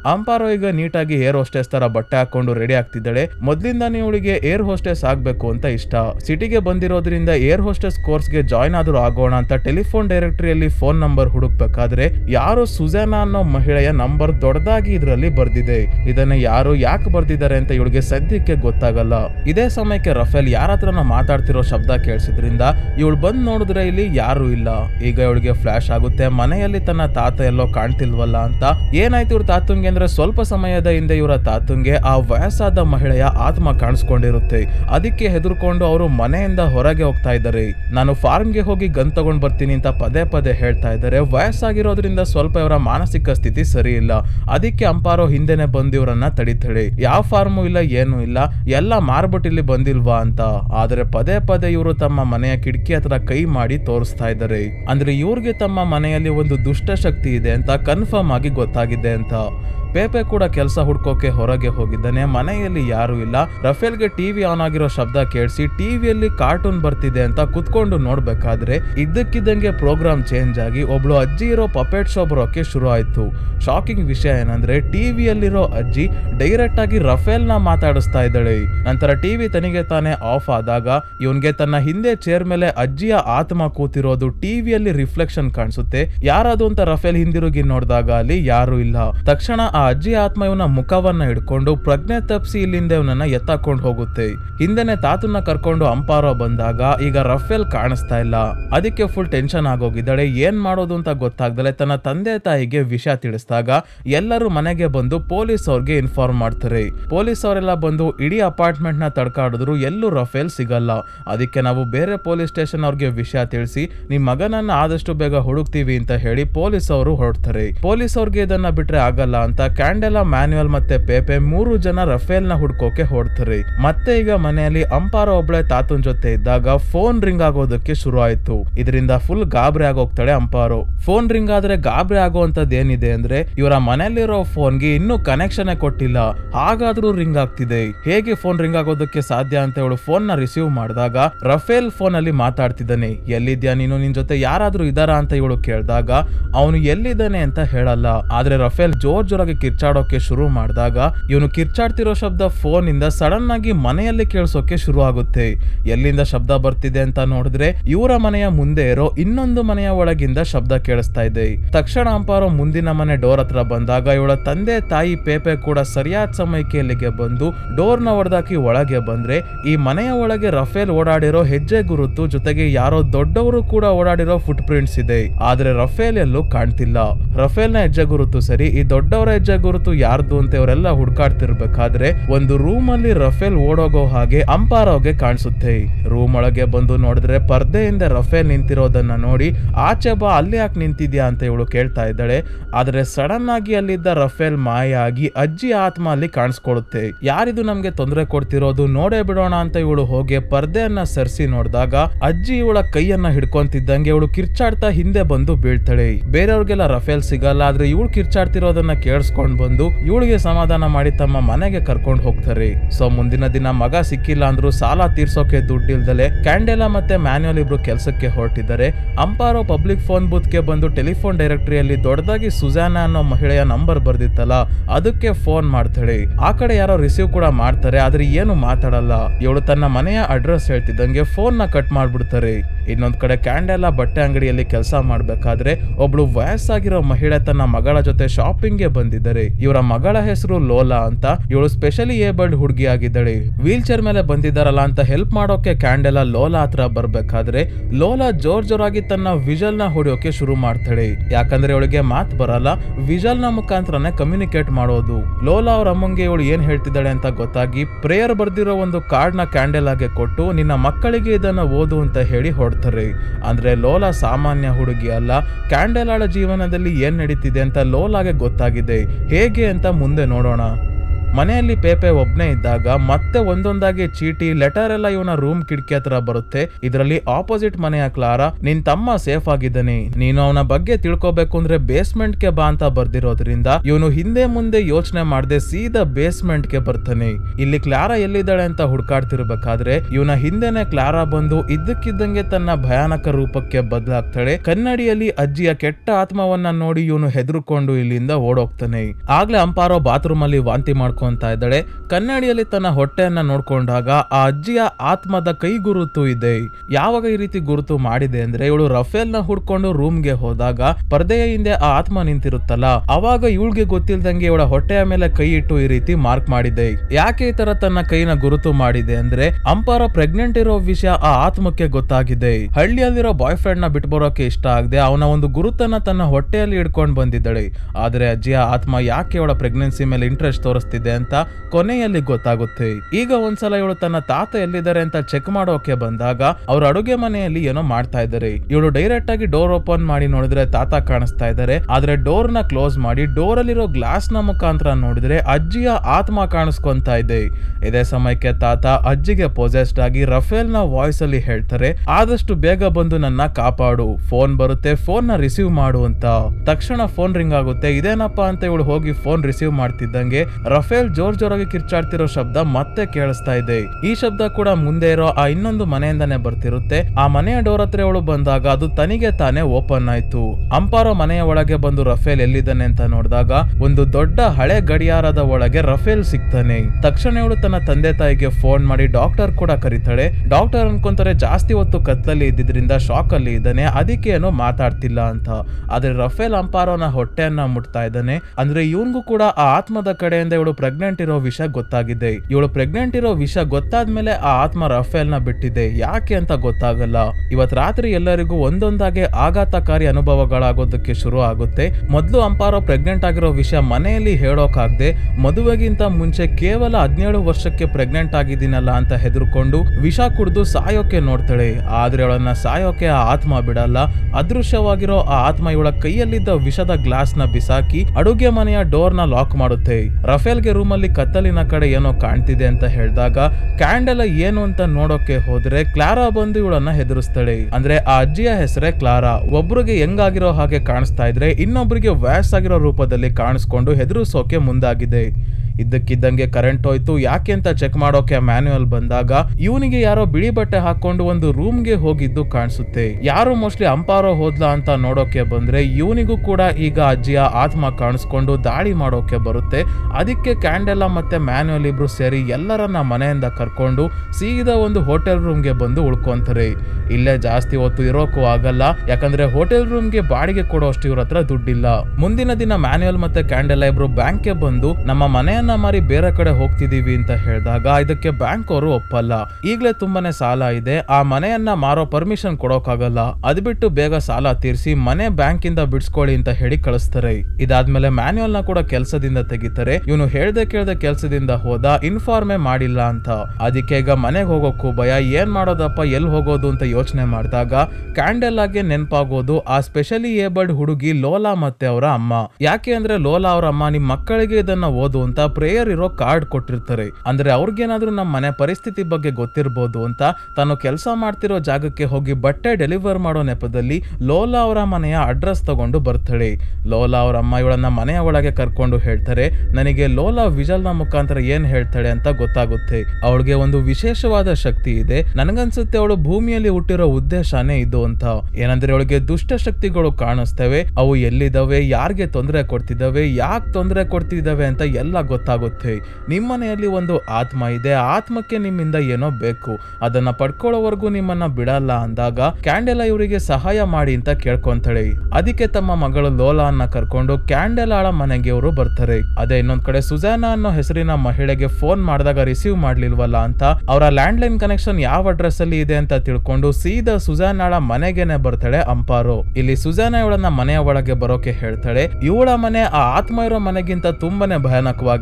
ಅಂಪಾರೋ ಈಗ ನೀಟಾಗಿ ಏರ್ ಹೋಸ್ಟೆಸ್ ತರ ಬಟ್ಟೆ ಹಾಕೊಂಡು ರೆಡಿ ಆಗ್ತಿದ್ದಾಳೆ ಮೊದ್ಲಿಂದಾನೇ ಇವಳಿಗೆ ಏರ್ ಹೋಸ್ಟೆಸ್ ಆಗ್ಬೇಕು ಅಂತ ಇಷ್ಟ ಸಿಟಿಗೆ ಬಂದಿರೋದ್ರಿಂದ ಏರ್ ಹೋಸ್ಟೆಸ್ ಕೋರ್ಸ್ಗೆ ಜಾಯ್ನ್ ಆದ್ರೂ ಆಗೋಣ ಅಂತ ಟೆಲಿಫೋನ್ ಡೈರೆಕ್ಟರಿಯಲ್ಲಿ ಫೋನ್ ನಂಬರ್ ಹುಡುಕ್ಬೇಕಾದ್ರೆ ಯಾರೋ ಸುಜಾನಾ ಅನ್ನೋ ಮಹಿಳೆಯ ನಂಬರ್ ದೊಡ್ಡದಾಗಿ ಇದರಲ್ಲಿ ಬರ್ದಿದೆ ಇದನ್ನ ಯಾರು ಯಾಕೆ ಬರ್ದಿದ್ದಾರೆ ಅಂತ ಇವಳಿಗೆ ಸದ್ಯಕ್ಕೆ ಗೊತ್ತಾಗಲ್ಲ ಇದೇ ಸಮಯಕ್ಕೆ ರಫೇಲ್ ಯಾರ ಹತ್ರನ ಮಾತಾಡ್ತಿರೋ ಶಬ್ದ ಕೇಳಿಸಿದ್ರಿಂದ ಇವಳು ಬಂದ್ ನೋಡಿದ್ರೆ ಇಲ್ಲಿ ಯಾರು ಇಲ್ಲ ಈಗ ಇವಳಿಗೆ ಫ್ಲಾಶ್ ಆಗುತ್ತೆ ಮನೆಯಲ್ಲಿ ತನ್ನ ತಾತ ಎಲ್ಲೋ ಕಾಣ್ತಿಲ್ವಲ್ಲ ಅಂತ ಏನಾಯ್ತು ಇವ್ರ ತಾತುಂಗೆ ಅಂದ್ರೆ ಸ್ವಲ್ಪ ಸಮಯದ ಹಿಂದೆ ಇವರ ತಾತುಂಗೆ ಆ ವಯಸ್ಸಾದ ಮಹಿಳೆಯ ಆತ್ಮ ಕಾಣಿಸ್ಕೊಂಡಿರುತ್ತೆ ಅದಕ್ಕೆ ಹೆದರ್ಕೊಂಡು ಅವರು ಮನೆಯಿಂದ ಹೊರಗೆ ಹೋಗ್ತಾ ಇದ್ದಾರೆ ನಾನು ಫಾರ್ಮ್ಗೆ ಹೋಗಿ ಗನ್ ತಗೊಂಡ್ ಬರ್ತೀನಿ ಅಂತ ಪದೇ ಪದೇ ಹೇಳ್ತಾ ಇದ್ದಾರೆ ವಯಸ್ಸಾಗಿರೋದ್ರಿಂದ ಸ್ವಲ್ಪ ಇವರ ಮಾನಸಿಕ ಸ್ಥಿತಿ ಸರಿ ಇಲ್ಲ ಅದಕ್ಕೆ ಅಂಪಾರೋ ಹಿಂದೆನೆ ಬಂದು ಇವರನ್ನ ತಡಿತಾಳೆ ಯಾವ ಫಾರ್ಮು ಇಲ್ಲ ಏನು ಇಲ್ಲ ಎಲ್ಲ ಮಾರ್ಬಿಟ್ಟು ಇಲ್ಲಿ ಬಂದಿಲ್ವಾ ಅಂತ ಆದ್ರೆ ಪದೇ ಪದೇ ಇವರು ತಮ್ಮ ಮನೆಯ ಕಿಟಕಿ ಹತ್ರ ಕೈ ಮಾಡಿ ತೋರಿಸ್ತಾ ಇದ್ದಾರೆ ಅಂದ್ರೆ ಇವ್ರಿಗೆ ತಮ್ಮ ಮನೆಯಲ್ಲಿ ಒಂದು ದುಷ್ಟ ಶಕ್ತಿ ಇದೆ ಅಂತ ಕನ್ಫರ್ಮ್ ಆಗಿ ಗೊತ್ತಾಗಿದೆ ಅಂತ ಪೇಪೆ ಕೂಡ ಕೆಲಸ ಹುಡ್ಕೋಕೆ ಹೊರಗೆ ಹೋಗಿದ್ದಾನೆ ಮನೆಯಲ್ಲಿ ಯಾರು ಇಲ್ಲ ರಫೇಲ್ಗೆ ಟಿವಿ ಆನ್ ಆಗಿರೋ ಶಬ್ದ ಕೇಳಿಸಿ ಟಿವಿಯಲ್ಲಿ ಕಾರ್ಟೂನ್ ಬರ್ತಿದೆ ಅಂತ ಕುತ್ಕೊಂಡು ನೋಡ್ಬೇಕಾದ್ರೆ ಇದ್ದಕ್ಕಿದ್ದಂಗೆ ಪ್ರೋಗ್ರಾಮ್ ಚೇಂಜ್ ಆಗಿ ಒಬ್ಳು ಅಜ್ಜಿ ಇರೋ ಪಪೆಟ್ ಶೋ ಬರೋಕೆ ಶುರು ಆಯ್ತು ಶಾಕಿಂಗ್ ವಿಷಯ ಏನಂದ್ರೆ ಟಿವಿಯಲ್ಲಿರೋ ಅಜ್ಜಿ ಡೈರೆಕ್ಟ್ ಆಗಿ ರಫೇಲ್ ನ ಮಾತಾಡಿಸ್ತಾ ಇದ್ದಾಳೆ ನಂತರ ಟಿವಿ ತನಿಗೆ ತಾನೇ ಆಫ್ ಆದಾಗ ಇವನ್ಗೆ ತನ್ನ ಹಿಂದೆ ಚೇರ್ ಮೇಲೆ ಅಜ್ಜಿಯ ಆತ್ಮ ಕೂತಿರೋದು ಟಿವಿಯಲ್ಲಿ ರಿಫ್ಲೆಕ್ಷನ್ ಕಾಣಿಸುತ್ತೆ ಯಾರದು ಅಂತ ರಫೇಲ್ ಹಿಂದಿರುಗಿ ನೋಡಿದಾಗ ಅಲ್ಲಿ ಯಾರು ಇಲ್ಲ ತಕ್ಷಣ ಆ ಅಜ್ಜಿ ಆತ್ಮ ಇವನ ಮುಖವನ್ನ ಹಿಡ್ಕೊಂಡು ಪ್ರಜ್ಞೆ ತಪ್ಪಿಸಿ ಇಲ್ಲಿಂದ ಇವನನ್ನ ಎತ್ತಾಕೊಂಡು ಹೋಗುತ್ತೆ ಹಿಂದೆನೆ ತಾತನ್ನ ಕರ್ಕೊಂಡು ಅಂಪಾರೋ ಬಂದಾಗ ಈಗ ರಫೇಲ್ ಕಾಣಿಸ್ತಾ ಇಲ್ಲ ಅದಕ್ಕೆ ಫುಲ್ ಟೆನ್ಷನ್ ಆಗೋಗಿದ್ದಾಳೆ ಏನ್ ಮಾಡೋದು ಅಂತ ಗೊತ್ತಾಗ್ದಲೆ ತನ್ನ ತಂದೆ ತಾಯಿಗೆ ವಿಷಯ ತಿಳಿಸಿದಾಗ ಎಲ್ಲರೂ ಮನೆಗೆ ಬಂದು ಪೊಲೀಸ್ ಅವ್ರಿಗೆ ಇನ್ಫಾರ್ಮ್ ಮಾಡ್ತಾರೆ ಪೊಲೀಸ್ ಅವರೆಲ್ಲ ಬಂದು ಇಡೀ ಅಪಾರ್ಟ್ಮೆಂಟ್ ನ ತಡ್ಕಾಡಿದ್ರು ಎಲ್ಲೂ ರಫೇಲ್ ಸಿಗಲ್ಲ ಅದಕ್ಕೆ ನಾವು ಬೇರೆ ಪೊಲೀಸ್ ಸ್ಟೇಷನ್ ಅವ್ರಿಗೆ ವಿಷಯ ತಿಳಿಸಿ ನಿಮ್ ಮಗನನ್ನ ಆದಷ್ಟು ಬೇಗ ಹುಡುಕ್ತೀವಿ ಅಂತ ಹೇಳಿ ಪೊಲೀಸ್ ಅವರು ಹೊರಡ್ತಾರೆ ಪೊಲೀಸ್ ಅವ್ರಿಗೆ ಇದನ್ನ ಬಿಟ್ರೆ ಆಗಲ್ಲ ಅಂತ ಕ್ಯಾಂಡೆಲಾ ಮ್ಯಾನ್ಯುಯಲ್ ಮತ್ತೆ ಪೇಪೆ ಮೂರು ಜನ ರಫೇಲ್ ನ ಹುಡ್ಕೋಕೆ ಹೊಡ್ತಾರೆ ಮತ್ತೆ ಈಗ ಮನೆಯಲ್ಲಿ ಅಂಪಾರ ಒಬ್ಳೆ ತಾತನ್ ಜೊತೆ ಇದ್ದಾಗ ಫೋನ್ ರಿಂಗ್ ಆಗೋದಕ್ಕೆ ಶುರು ಆಯ್ತು ಇದರಿಂದ ಫುಲ್ ಗಾಬರಿ ಆಗೋಗ್ತಾಳೆ ಅಂಪಾರು ಫೋನ್ ರಿಂಗ್ ಆದ್ರೆ ಗಾಬರಿ ಆಗೋಂತದ್ ಏನಿದೆ ಅಂದ್ರೆ ಇವರ ಮನೆಯಲ್ಲಿರೋ ಫೋನ್ಗೆ ಇನ್ನೂ ಕನೆಕ್ಷನ್ ಕೊಟ್ಟಿಲ್ಲ ಹಾಗಾದ್ರೂ ರಿಂಗ್ ಆಗ್ತಿದೆ ಹೇಗೆ ಫೋನ್ ರಿಂಗ್ ಆಗೋದಕ್ಕೆ ಸಾಧ್ಯ ಅಂತ ಇವಳು ಫೋನ್ ನ ರಿಸೀವ್ ಮಾಡಿದಾಗ ರಫೇಲ್ ಫೋನ್ ಅಲ್ಲಿ ಮಾತಾಡ್ತಿದ್ದಾನೆ ಎಲ್ಲಿದ್ಯಾ ನೀನು ನಿನ್ ಜೊತೆ ಯಾರಾದ್ರೂ ಇದಾರಾ ಅಂತ ಇವಳು ಕೇಳಿದಾಗ ಅವನು ಎಲ್ಲಿದ್ದಾನೆ ಅಂತ ಹೇಳಲ್ಲ ಆದ್ರೆ ರಫೇಲ್ ಜೋರ್ ಜೋರಾಗಿ ಕಿರ್ಚಾಡೋಕೆ ಶುರು ಮಾಡಿದಾಗ ಇವನು ಕಿರ್ಚಾಡ್ತಿರೋ ಶಬ್ದ ಫೋನ್ ಇಂದ ಸಡನ್ ಆಗಿ ಮನೆಯಲ್ಲಿ ಕೇಳಿಸೋಕೆ ಶುರು ಆಗುತ್ತೆ ಎಲ್ಲಿಂದ ಶಬ್ದ ಬರ್ತಿದೆ ಅಂತ ನೋಡಿದ್ರೆ ಇವರ ಮನೆಯ ಮುಂದೆ ಇರೋ ಇನ್ನೊಂದು ಮನೆಯ ಒಳಗಿಂದ ಶಬ್ದ ಕೇಳಿಸ್ತಾ ಇದೆ ತಕ್ಷಣ ಅಂಪಾರೋ ಮುಂದಿನ ಮನೆ ಡೋರ್ ಹತ್ರ ಬಂದಾಗ ಇವಳ ತಂದೆ ತಾಯಿ ಪೇಪೆ ಕೂಡ ಸರಿಯಾದ ಸಮಯಕ್ಕೆ ಇಲ್ಲಿಗೆ ಬಂದು ಡೋರ್ ನ ಹೊಡೆದಾಕಿ ಒಳಗೆ ಬಂದ್ರೆ ಈ ಮನೆಯ ಒಳಗೆ ರಫೇಲ್ ಓಡಾಡಿರೋ ಹೆಜ್ಜೆ ಗುರುತು ಜೊತೆಗೆ ಯಾರೋ ದೊಡ್ಡವರು ಕೂಡ ಓಡಾಡಿರೋ ಫುಟ್ ಪ್ರಿಂಟ್ಸ್ ಇದೆ ಆದ್ರೆ ರಫೇಲ್ ಎಲ್ಲೂ ಕಾಣ್ತಿಲ್ಲ ರಫೇಲ್ ನ ಹೆಜ್ಜೆ ಗುರುತು ಸರಿ ಈ ದೊಡ್ಡವರ ಹೆಜ್ಜೆ ಗುರುತು ಯಾರ್ದು ಅಂತ ಇವರೆಲ್ಲ ಹುಡ್ಕಾಡ್ತಿರ್ಬೇಕಾದ್ರೆ ಒಂದು ರೂಮ್ ಅಲ್ಲಿ ರಫೇಲ್ ಓಡೋಗೋ ಹಾಗೆ ಅಂಪಾರೋಗೆ ಕಾಣಿಸುತ್ತೆ ರೂಮ್ ಒಳಗೆ ಬಂದು ನೋಡಿದ್ರೆ ಪರ್ದೆಯಿಂದ ರಫೇಲ್ ನಿಂತಿರೋದನ್ನ ನೋಡಿ ಆಚೆ ಬಾ ಅಲ್ಲಿ ಯಾಕೆ ನಿಂತಿದ್ಯಾ ಅಂತ ಇವಳು ಕೇಳ್ತಾ ಇದ್ದಾಳೆ ಆದ್ರೆ ಸಡನ್ ಆಗಿ ಅಲ್ಲಿದ್ದ ರಫೇಲ್ ಮಾಯ ಆಗಿ ಅಜ್ಜಿ ಆತ್ಮ ಅಲ್ಲಿ ಕಾಣಿಸ್ಕೊಳುತ್ತೆ ಯಾರಿದು ನಮ್ಗೆ ತೊಂದರೆ ಕೊಡ್ತಿರೋದು ನೋಡೇ ಬಿಡೋಣ ಅಂತ ಇವಳು ಹೋಗಿ ಪರ್ದೆಯನ್ನ ಸರಿಸಿ ನೋಡಿದಾಗ ಅಜ್ಜಿ ಇವಳ ಕೈಯನ್ನ ಹಿಡ್ಕೊಂತಿದ್ದಂಗೆ ಇವಳು ಕಿರ್ಚಾಡ್ತಾ ಹಿಂದೆ ಬಂದು ಬೀಳ್ತಾಳೆ ಬೇರೆಯವ್ರಿಗೆಲ್ಲ ರಫೇಲ್ ಸಿಗಲ್ಲ ಆದ್ರೆ ಇವಳು ಕಿರ್ಚಾಡ್ತಿರೋದನ್ನ ಕೇಳಿಸ್ಕೊಂಡ್ ಬಂದು ಇವಳಿಗೆ ಸಮಾಧಾನ ಮಾಡಿ ತಮ್ಮ ಮನೆಗೆ ಕರ್ಕೊಂಡು ಹೋಗ್ತಾರೆ ಸೊ ಮುಂದಿನ ದಿನ ಮಗ ಸಿಕ್ಕಿಲ್ಲ ಅಂದ್ರೂ ಸಾಲ ತೀರ್ಸೋಕೆ ದುಡ್ಡಿಲ್ದಲೆ ಕ್ಯಾಂಡೆಲಾ ಮತ್ತೆ ಮ್ಯಾನ್ಯುಯಲ್ ಇಬ್ರು ಕೆಲಸಕ್ಕೆ ಹೊರಟಿದ್ದಾರೆ ಅಂಪಾರೋ ಪಬ್ಲಿಕ್ ಫೋನ್ ಬೂತ್ಗೆ ಬಂದು ಟೆಲಿಫೋನ್ ಡೈರೆಕ್ಟರಿಯಲ್ಲಿ ದೊಡ್ಡದಾಗಿ ಸುಜಾನಾ ಅನ್ನೋ ಮಹಿಳೆಯ ನಂಬರ್ ಬರ್ದಿತ್ತಲ್ಲ ಅದಕ್ಕೆ ಫೋನ್ ಮಾಡ್ತಾಳೆ ಆ ಕಡೆ ಯಾರೋ ರಿಸೀವ್ ಕೂಡ ಮಾಡ್ತಾರೆ ಆದ್ರೆ ಏನು ಮಾತಾಡಲ್ಲ ಇವಳು ತನ್ನ ಮನೆಯ ಅಡ್ರೆಸ್ ಹೇಳ್ತಿದ್ದಂಗೆ ಫೋನ್ ನ ಕಟ್ ಮಾಡ್ಬಿಡ್ತಾರೆ ಇನ್ನೊಂದ್ ಕಡೆ ಕ್ಯಾಂಡೆಲಾ ಬಟ್ಟೆ ಅಂಗಡಿಯಲ್ಲಿ ಕೆಲಸ ಮಾಡ್ಬೇಕಾದ್ರೆ ಒಬ್ಳು ವಯಸ್ಸಾಗಿರೋ ಮಹಿಳೆ ತನ್ನ ಮಗಳ ಜೊತೆ ಶಾಪಿಂಗ್ ಗೆ ಬಂದಿದ್ದಾರೆ ಇವರ ಮಗಳ ಹೆಸರು ಲೋಲಾ ಅಂತ ಇವಳು ಸ್ಪೆಷಲಿ ಏಬಲ್ಡ್ ಹುಡುಗಿ ಆಗಿದ್ದಾಳೆ ವೀಲ್ ಚೇರ್ ಮೇಲೆ ಬಂದಿದ್ದಾರಲ್ಲ ಅಂತ ಹೆಲ್ಪ್ ಮಾಡೋಕೆ ಕ್ಯಾಂಡೆಲಾ ಲೋಲಾ ಹತ್ರ ಬರ್ಬೇಕಾದ್ರೆ ಲೋಲಾ ಜೋರ್ ಜೋರಾಗಿ ತನ್ನ ವಿಜಲ್ ನ ಹೊಡೆಯೋಕೆ ಶುರು ಮಾಡ್ತಾಳೆ ಯಾಕಂದ್ರೆ ಅವಳಿಗೆ ಮಾತ್ ಬರಲ್ಲ ವಿಜಲ್ ನ ಮುಖಾಂತರನೇ ಕಮ್ಯುನಿಕೇಟ್ ಮಾಡೋದು ಲೋಲಾ ಅವ್ರ ಅಮ್ಮಂಗೆ ಇವಳು ಏನ್ ಹೇಳ್ತಿದ್ದಾಳೆ ಅಂತ ಗೊತ್ತಾಗಿ ಪ್ರೇಯರ್ ಬರ್ದಿರೋ ಒಂದು ಕಾರ್ಡ್ ನ ಕ್ಯಾಂಡೆಲಾಗೆ ಕೊಟ್ಟು ನಿನ್ನ ಮಕ್ಕಳಿಗೆ ಇದನ್ನ ಓದು ಅಂತ ಹೇಳಿ ಹೊಡ್ತಾರೆ ಅಂದ್ರೆ ಲೋಲಾ ಸಾಮಾನ್ಯ ಹುಡುಗಿ ಅಲ್ಲ ಕ್ಯಾಂಡೆಲಾಳ ಜೀವನದಲ್ಲಿ ಏನ್ ನಡೀತಿದೆ ಅಂತ ಲೋಲಾಗೆ ಗೊತ್ತಾಗಿದೆ ಹೇಗೆ ಅಂತ ಮುಂದೆ ನೋಡೋಣ ಮನೆಯಲ್ಲಿ ಪೇಪೆ ಒಬ್ನೇ ಇದ್ದಾಗ ಮತ್ತೆ ಒಂದೊಂದಾಗಿ ಚೀಟಿ ಲೆಟರ್ ಎಲ್ಲ ಇವನ ರೂಮ್ ಕಿಟಕಿ ಹತ್ರ ಬರುತ್ತೆ ಇದರಲ್ಲಿ ಆಪೋಸಿಟ್ ಮನೆಯ ಕ್ಲಾರಾ ನಿನ್ ತಮ್ಮ ಸೇಫ್ ಆಗಿದ್ದಾನೆ ನೀನು ಅವನ ಬಗ್ಗೆ ತಿಳ್ಕೊಬೇಕು ಅಂದ್ರೆ ಬೇಸ್ಮೆಂಟ್ ಗೆ ಬಾ ಅಂತ ಬರ್ದಿರೋದ್ರಿಂದ ಇವನು ಹಿಂದೆ ಮುಂದೆ ಯೋಚನೆ ಮಾಡದೆ ಸೀದಾ ಬೇಸ್ಮೆಂಟ್ ಗೆ ಬರ್ತಾನೆ ಇಲ್ಲಿ ಕ್ಲಾರಾ ಎಲ್ಲಿದ್ದಾಳೆ ಅಂತ ಹುಡ್ಕಾಡ್ತಿರ್ಬೇಕಾದ್ರೆ ಇವನ ಹಿಂದೆನೆ ಕ್ಲಾರಾ ಬಂದು ಇದ್ದಕ್ಕಿದ್ದಂಗೆ ತನ್ನ ಭಯಾನಕ ರೂಪಕ್ಕೆ ಬದಲಾಗ್ತಾಳೆ ಕನ್ನಡಿಯಲ್ಲಿ ಅಜ್ಜಿಯ ಕೆಟ್ಟ ಆತ್ಮವನ್ನ ನೋಡಿ ಇವನು ಹೆದರ್ಕೊಂಡು ಇಲ್ಲಿಂದ ಓಡೋಗ್ತಾನೆ ಆಗ್ಲೇ ಅಂಪಾರೋ ಬಾತ್ರೂಮ್ ಅಲ್ಲಿ ವಾಂತಿ ಮಾಡ್ಕೊಂತ ಇದ್ದಾಳೆ ಕನ್ನಡಿಯಲ್ಲಿ ತನ್ನ ಹೊಟ್ಟೆಯನ್ನ ನೋಡ್ಕೊಂಡಾಗ ಆ ಅಜ್ಜಿಯ ಆತ್ಮದ ಕೈ ಗುರುತು ಇದೆ ಯಾವಾಗ ಈ ರೀತಿ ಗುರುತು ಮಾಡಿದೆ ಅಂದ್ರೆ ಇವಳು ರಫೇಲ್ ನ ಹುಡ್ಕೊಂಡು ರೂಮ್ಗೆ ಹೋದಾಗ ಪರ್ದೆಯ ಹಿಂದೆ ಆ ಆತ್ಮ ನಿಂತಿರುತ್ತಲ್ಲ ಅವಾಗ ಇವಳಿಗೆ ಗೊತ್ತಿಲ್ದಂಗೆ ಇವಳ ಹೊಟ್ಟೆಯ ಮೇಲೆ ಕೈ ಇಟ್ಟು ಈ ರೀತಿ ಮಾರ್ಕ್ ಮಾಡಿದೆ ಯಾಕೆ ಈ ತರ ತನ್ನ ಕೈನ ಗುರುತು ಮಾಡಿದೆ ಅಂದ್ರೆ ಅಂಪಾರ ಪ್ರೆಗ್ನೆಂಟ್ ಇರೋ ವಿಷಯ ಆ ಆತ್ಮಕ್ಕೆ ಗೊತ್ತಾಗಿದೆ ಹಳ್ಳಿಯಲ್ಲಿರೋ ಬಾಯ್ ಫ್ರೆಂಡ್ ನ ಬಿಟ್ಬರೋಕೆ ಇಷ್ಟ ಆಗದೆ ಅವನ ಒಂದು ಗುರುತನ್ನ ತನ್ನ ಹೊಟ್ಟೆಯಲ್ಲಿ ಇಟ್ಕೊಂಡು ಬಂದಿದ್ದಾಳೆ ಆದ್ರೆ ಅಜ್ಜಿಯ ಆತ್ಮ ಯಾಕೆ ಅವಳ ಪ್ರೆಗ್ನೆನ್ಸಿ ಮೇಲೆ ಇಂಟ್ರೆಸ್ಟ್ ತೋರಿಸ್ತಿದೆ ಅಂತ ಕೊನೆಯಲ್ಲಿ ಗೊತ್ತಾಗುತ್ತೆ ಈಗ ಒಂದ್ಸಲ ಇವಳು ತನ್ನ ತಾತ ಎಲ್ಲಿದ್ದಾರೆ ಅಂತ ಚೆಕ್ ಮಾಡೋಕೆ ಬಂದಾಗ ಅವ್ರ ಅಡುಗೆ ಮನೆಯಲ್ಲಿ ಏನೋ ಮಾಡ್ತಾ ಇದ್ದಾರೆ ಇವಳು ಡೈರೆಕ್ಟ್ ಆಗಿ ಡೋರ್ ಓಪನ್ ಮಾಡಿ ನೋಡಿದ್ರೆ ತಾತ ಕಾಣಿಸ್ತಾ ಇದ್ದಾರೆ ಆದ್ರೆ ಡೋರ್ ನ ಕ್ಲೋಸ್ ಮಾಡಿ ಡೋರ್ ಅಲ್ಲಿರೋ ಗ್ಲಾಸ್ ನ ಮುಖಾಂತರ ನೋಡಿದ್ರೆ ಅಜ್ಜಿಯ ಆತ್ಮ ಕಾಣಿಸ್ಕೊಂತ ಇದೆ ಇದೇ ಸಮಯಕ್ಕೆ ತಾತ ಅಜ್ಜಿಗೆ ಪೊಸೆಸ್ಡ್ ಆಗಿ ರಫೇಲ್ ನ ವಾಯ್ಸ್ ಅಲ್ಲಿ ಹೇಳ್ತಾರೆ ಆದಷ್ಟು ಬೇಗ ಬಂದು ನನ್ನ ಕಾಪಾಡು ಫೋನ್ ಬರುತ್ತೆ ಫೋನ್ ನ ರಿಸೀವ್ ಮಾಡು ಅಂತ ತಕ್ಷಣ ಫೋನ್ ರಿಂಗ್ ಆಗುತ್ತೆ ಇದೇನಪ್ಪ ಅಂತ ಇವಳು ಹೋಗಿ ಫೋನ್ ರಿಸೀವ್ ಮಾಡ್ತಿದ್ದಂಗೆ ರಫೇಲ್ ಜೋರ್ ಜೋರಾಗಿ ಕಿರ್ಚಾಡ್ತಿರೋ ಶಬ್ದ ಮತ್ತೆ ಕೇಳಿಸ್ತಾ ಇದೆ ಈ ಶಬ್ದ ಕೂಡ ಮುಂದೆ ಇರೋ ಆ ಇನ್ನೊಂದು ಮನೆಯಿಂದಾನೆ ಬರ್ತಿರುತ್ತೆ ಆ ಮನೆಯ ಡೋರ್ ಹತ್ರ ಇವಳು ಬಂದಾಗ ಅದು ತನಿಗೆ ತಾನೇ ಓಪನ್ ಆಯ್ತು ಅಂಪಾರೋ ಮನೆಯ ಒಳಗೆ ಬಂದು ರಫೇಲ್ ಎಲ್ಲಿದ್ದಾನೆ ಅಂತ ನೋಡಿದಾಗ ಒಂದು ದೊಡ್ಡ ಹಳೆ ಗಡಿಯಾರದ ಒಳಗೆ ರಫೇಲ್ ಸಿಗ್ತಾನೆ ತಕ್ಷಣ ಇವಳು ತನ್ನ ತಂದೆ ತಾಯಿಗೆ ಫೋನ್ ಮಾಡಿ ಡಾಕ್ಟರ್ ಕೂಡ ಕರೀತಾಳೆ ಡಾಕ್ಟರ್ ಅನ್ಕೊಂತಾರೆ ಜಾಸ್ತಿ ಹೊತ್ತು ಕತ್ತಲ್ಲಿ ಇದ್ದಿದ್ರಿಂದ ಶಾಕ್ ಅಲ್ಲಿ ಇದ್ದಾನೆ ಅದಕ್ಕೆ ಏನೋ ಮಾತಾಡ್ತಿಲ್ಲ ಅಂತ ಆದ್ರೆ ರಫೇಲ್ ಅಂಪಾರೋನ ಹೊಟ್ಟೆಯನ್ನ ಮುಟ್ತಾ ಇದ್ದಾನೆ ಅಂದ್ರೆ ಇವನ್ಗೂ ಕೂಡ ಆ ಆತ್ಮದ ಕಡೆಯಿಂದ ಇವಳು ಪ್ರೆಗ್ನೆಂಟ್ ಇರೋ ವಿಷಯ ಗೊತ್ತಾಗಿದೆ ಇವಳು ಪ್ರೆಗ್ನೆಂಟ್ ಇರೋ ವಿಷಯ ಗೊತ್ತಾದ್ಮೇಲೆ ಆ ಆತ್ಮ ರಫೇಲ್ ನ ಬಿಟ್ಟಿದೆ ಯಾಕೆ ಅಂತ ಗೊತ್ತಾಗಲ್ಲ ಇವತ್ ರಾತ್ರಿ ಎಲ್ಲರಿಗೂ ಒಂದೊಂದಾಗೆ ಆಘಾತಕಾರಿ ಅನುಭವಗಳಾಗೋದಕ್ಕೆ ಶುರು ಆಗುತ್ತೆ ಮೊದಲು ಅಂಪಾರೋ ಪ್ರೆಗ್ನೆಂಟ್ ಆಗಿರೋ ವಿಷಯ ಮನೆಯಲ್ಲಿ ಹೇಳೋಕಾಗ್ದೆ ಮದುವೆಗಿಂತ ಮುಂಚೆ ಕೇವಲ ಹದಿನೇಳು ವರ್ಷಕ್ಕೆ ಪ್ರೆಗ್ನೆಂಟ್ ಆಗಿದ್ದೀನಲ್ಲ ಅಂತ ಹೆದರ್ಕೊಂಡು ವಿಷ ಕುಡಿದು ಸಾಯೋಕೆ ನೋಡ್ತಾಳೆ ಆದ್ರೆ ಅವಳನ್ನ ಸಾಯೋಕೆ ಆ ಆತ್ಮ ಬಿಡಲ್ಲ ಅದೃಶ್ಯವಾಗಿರೋ ಆ ಆತ್ಮ ಇವಳ ಕೈಯಲ್ಲಿದ್ದ ವಿಷದ ಗ್ಲಾಸ್ ನ ಬಿಸಾಕಿ ಅಡುಗೆ ಮನೆಯ ಡೋರ್ ನ ಲಾಕ್ ಮಾಡುತ್ತೆ ರಫೇಲ್ಗೆ ರೂಮ್ ಅಲ್ಲಿ ಕತ್ತಲಿನ ಕಡೆ ಏನೋ ಕಾಣ್ತಿದೆ ಅಂತ ಹೇಳಿದಾಗ ಕ್ಯಾಂಡಲ್ ಏನು ಅಂತ ನೋಡೋಕೆ ಹೋದ್ರೆ ಕ್ಲಾರಾ ಬಂದು ಇವಳನ್ನ ಹೆದರಿಸ್ತಾಳೆ ಅಂದ್ರೆ ಆ ಅಜ್ಜಿಯ ಹೆಸರೇ ಕ್ಲಾರಾ ಒಬ್ರಿಗೆ ಹೆಂಗಾಗಿರೋ ಹಾಗೆ ಕಾಣಿಸ್ತಾ ಇದ್ರೆ ಇನ್ನೊಬ್ರಿಗೆ ವಯಸ್ಸಾಗಿರೋ ರೂಪದಲ್ಲಿ ಕಾಣಿಸ್ಕೊಂಡು ಹೆದರಿಸೋಕೆ ಮುಂದಾಗಿದೆ ಇದ್ದಕ್ಕಿದ್ದಂಗೆ ಕರೆಂಟ್ ಹೋಯ್ತು ಯಾಕೆ ಅಂತ ಚೆಕ್ ಮಾಡೋಕೆ ಮ್ಯಾನ್ಯುಯಲ್ ಬಂದಾಗ ಇವನಿಗೆ ಯಾರೋ ಬಿಳಿ ಬಟ್ಟೆ ಹಾಕೊಂಡು ಒಂದು ರೂಮ್ಗೆ ಹೋಗಿದ್ದು ಕಾಣಿಸುತ್ತೆ ಯಾರು ಮೋಸ್ಟ್ಲಿ ಅಂಪಾರೋ ಹೋದ್ಲಾ ಅಂತ ನೋಡೋಕೆ ಬಂದ್ರೆ ಇವನಿಗೂ ಕೂಡ ಈಗ ಅಜ್ಜಿಯ ಆತ್ಮ ಕಾಣಿಸ್ಕೊಂಡು ದಾಳಿ ಮಾಡೋಕೆ ಬರುತ್ತೆ ಅದಕ್ಕೆ ಕ್ಯಾಂಡೆಲ್ಲ ಮತ್ತೆ ಮ್ಯಾನ್ಯುಯಲ್ ಇಬ್ರು ಸೇರಿ ಎಲ್ಲರನ್ನ ಮನೆಯಿಂದ ಕರ್ಕೊಂಡು ಸೀದಾ ಒಂದು ಹೋಟೆಲ್ ರೂಮ್ಗೆ ಬಂದು ಉಳ್ಕೊಂತಾರೆ ಇಲ್ಲೇ ಜಾಸ್ತಿ ಹೊತ್ತು ಇರೋಕ್ಕೂ ಆಗಲ್ಲ ಯಾಕಂದ್ರೆ ಹೋಟೆಲ್ ರೂಮ್ಗೆ ಬಾಡಿಗೆ ಕೊಡೋಷ್ಟು ಇವ್ರ ಹತ್ರ ದುಡ್ಡಿಲ್ಲ ಮುಂದಿನ ದಿನ ಮ್ಯಾನ್ಯುಯಲ್ ಮತ್ತೆ ಕ್ಯಾಂಡೆಲ್ಲ ಇಬ್ರು ಬ್ಯಾಂಕ್ಗೆ ಬಂದು ನಮ್ಮ ಮನೆಯನ್ನ ಮಾರಿ ಬೇರೆ ಕಡೆ ಹೋಗ್ತಿದೀವಿ ಅಂತ ಹೇಳಿದಾಗ ಇದಕ್ಕೆ ಬ್ಯಾಂಕ್ ಅವರು ಒಪ್ಪಲ್ಲ ಈಗ್ಲೇ ತುಂಬಾನೇ ಸಾಲ ಇದೆ ಆ ಮನೆಯನ್ನ ಮಾರೋ ಪರ್ಮಿಷನ್ ಕೊಡೋಕಾಗಲ್ಲ ಅದ್ ಬಿಟ್ಟು ಬೇಗ ಸಾಲ ತೀರಿಸಿ ಮನೆ ಬ್ಯಾಂಕ್ ಇಂದ ಬಿಡ್ಸ್ಕೊಳ್ಳಿ ಅಂತ ಹೇಳಿ ಕಳಿಸ್ತಾರೆ ಇದಾದ್ಮೇಲೆ ಮ್ಯಾನ್ಯುಯಲ್ ನ ಕೂಡ ಕೆಲಸದಿಂದ ತೆಗಿತಾರೆ ಇವನು ಹೇಳ್ದೆ ಕೇಳ್ದೆ ಕೆಲಸದಿಂದ ಹೋದ ಇನ್ಫಾರ್ಮೇ ಮಾಡಿಲ್ಲ ಅಂತ ಅದಕ್ಕೆ ಈಗ ಮನೆಗೆ ಹೋಗೋಕ್ಕೂ ಭಯ ಏನ್ ಮಾಡೋದಪ್ಪ ಎಲ್ಲಿ ಹೋಗೋದು ಅಂತ ಯೋಚನೆ ಮಾಡಿದಾಗ ಕ್ಯಾಂಡೆಲ್ಲಾಗೆ ನೆನಪಾಗೋದು ಆ ಸ್ಪೆಷಲಿ ಏಬಲ್ಡ್ ಹುಡುಗಿ ಲೋಲಾ ಮತ್ತೆ ಅವರ ಅಮ್ಮ ಯಾಕೆ ಅಂದ್ರೆ ಲೋಲಾ ಅವ್ರ ಅಮ್ಮ ನಿಮ್ ಮಕ್ಕಳಿಗೆ ಇದನ್ನ ಓದು ಅಂತ ಪ್ರೇಯರ್ ಇರೋ ಕಾರ್ಡ್ ಕೊಟ್ಟಿರ್ತಾರೆ ಅಂದ್ರೆ ಅವ್ರಿಗೇನಾದ್ರೂ ನಮ್ಮ ಮನೆ ಪರಿಸ್ಥಿತಿ ಬಗ್ಗೆ ಗೊತ್ತಿರ್ಬೋದು ಅಂತ ತಾನು ಕೆಲಸ ಮಾಡ್ತಿರೋ ಜಾಗಕ್ಕೆ ಹೋಗಿ ಬಟ್ಟೆ ಡೆಲಿವರ್ ಮಾಡೋ ನೆಪದಲ್ಲಿ ಲೋಲಾ ಅವರ ಮನೆಯ ಅಡ್ರೆಸ್ ತಗೊಂಡು ಬರ್ತಾಳೆ ಲೋಲಾ ಅವ್ರ ಅಮ್ಮ ಇವಳನ್ನ ಮನೆಯ ಒಳಗೆ ಕರ್ಕೊಂಡು ಹೇಳ್ತಾರೆ ನನಗೆ ಲೋಲಾ ವಿಜಲ್ ನ ಮುಖಾಂತರ ಏನ್ ಹೇಳ್ತಾಳೆ ಅಂತ ಗೊತ್ತಾಗುತ್ತೆ ಅವಳಿಗೆ ಒಂದು ವಿಶೇಷವಾದ ಶಕ್ತಿ ಇದೆ ನನಗನ್ಸುತ್ತೆ ಅವಳು ಭೂಮಿಯಲ್ಲಿ ಹುಟ್ಟಿರೋ ಉದ್ದೇಶನೇ ಇದು ಅಂತ ಏನಂದ್ರೆ ಅವಳಿಗೆ ದುಷ್ಟ ಶಕ್ತಿಗಳು ಕಾಣಿಸ್ತವೆ ಅವು ಎಲ್ಲಿದಾವೆ ಯಾರಿಗೆ ತೊಂದರೆ ಕೊಡ್ತಿದ್ದಾವೆ ಯಾಕೆ ತೊಂದರೆ ಕೊಡ್ತಿದ್ದಾವೆ ಅಂತ ಎಲ್ಲ ಗೊತ್ತಾಗುತ್ತೆ ನಿಮ್ಮನೆಯಲ್ಲಿ ಒಂದು ಆತ್ಮ ಇದೆ ಆ ಆತ್ಮಕ್ಕೆ ನಿಮ್ಮಿಂದ ಏನೋ ಬೇಕು ಅದನ್ನ ಪಡ್ಕೊಳ್ಳೋವರೆಗೂ ನಿಮ್ಮನ್ನ ಬಿಡಲ್ಲ ಅಂದಾಗ ಕ್ಯಾಂಡೆಲ ಇವರಿಗೆ ಸಹಾಯ ಮಾಡಿ ಅಂತ ಕೇಳ್ಕೊಂತಾಳೆ ಅದಕ್ಕೆ ತಮ್ಮ ಮಗಳು ಲೋಲಾ ಅನ್ನ ಕರ್ಕೊಂಡು ಕ್ಯಾಂಡೆಲಾಳ ಮನೆಗೆ ಅವರು ಬರ್ತಾರೆ ಅದೇ ಇನ್ನೊಂದ್ ಕಡೆ ಸುಜಾನಾ ಅನ್ನೋ ಹೆಸರಿನ ಮಹಿಳೆಗೆ ಫೋನ್ ಮಾಡಿದಾಗ ರಿಸೀವ್ ಮಾಡ್ಲಿಲ್ವಲ್ಲ ಅಂತ ಅವರ ಲ್ಯಾಂಡ್ ಲೈನ್ ಕನೆಕ್ಷನ್ ಯಾವ ಅಡ್ರೆಸ್ ಅಲ್ಲಿ ಇದೆ ಅಂತ ತಿಳ್ಕೊಂಡು ಸೀದಾ ಸುಜಾನಾಳ ಮನೆಗೆನೆ ಬರ್ತಾಳೆ ಅಂಪಾರು ಇಲ್ಲಿ ಸುಜಾನ ಇವಳನ್ನ ಮನೆಯ ಒಳಗೆ ಬರೋಕೆ ಹೇಳ್ತಾಳೆ ಇವಳ ಮನೆ ಆ ಆತ್ಮ ಇರೋ ಮನೆಗಿಂತ ತುಂಬಾನೇ ಭಯಾನಕವಾಗಿದೆ